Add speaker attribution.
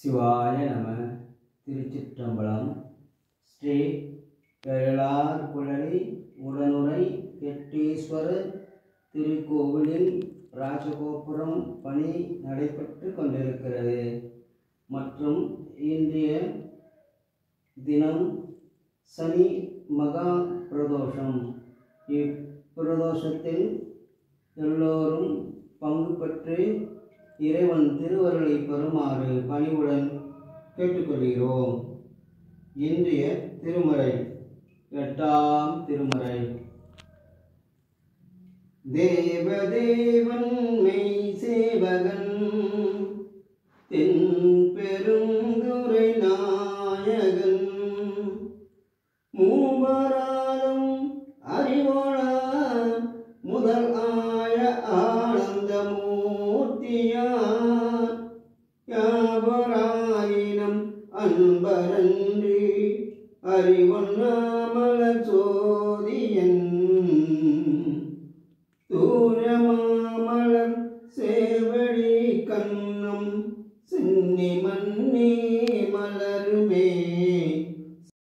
Speaker 1: சிவாய நம திருச்சிற்றம்பலம் ஸ்ரீ எழலார் குழலி உடனுரை எட்டீஸ்வரர் திருக்கோவிலில் ராஜகோபுரம் பணி நடைபெற்று கொண்டிருக்கிறது மற்றும் இன்றைய தினம் சனி மகா பிரதோஷம் இப்பிரதோஷத்தில் எல்லோரும் பங்கு பெற்று இறைவன் திருவருளை பெறுமாறு பணிவுடன் கேட்டுக்கொள்கிறோம் இன்றைய திருமறை எட்டாம் திருமறை தேவதேவன் மெய் சேவகன் தென் பெருந்துரை நாயகன் மூவராலும் அறிவோழ முதல் ஆய ஆனந்த மூர்த்தியார் யாவராயினம் அன்பரன்றி அறிவொன்னாமல சோதியன் தூரமாமலர் சேவடி கண்ணம் சின்னி மன்னி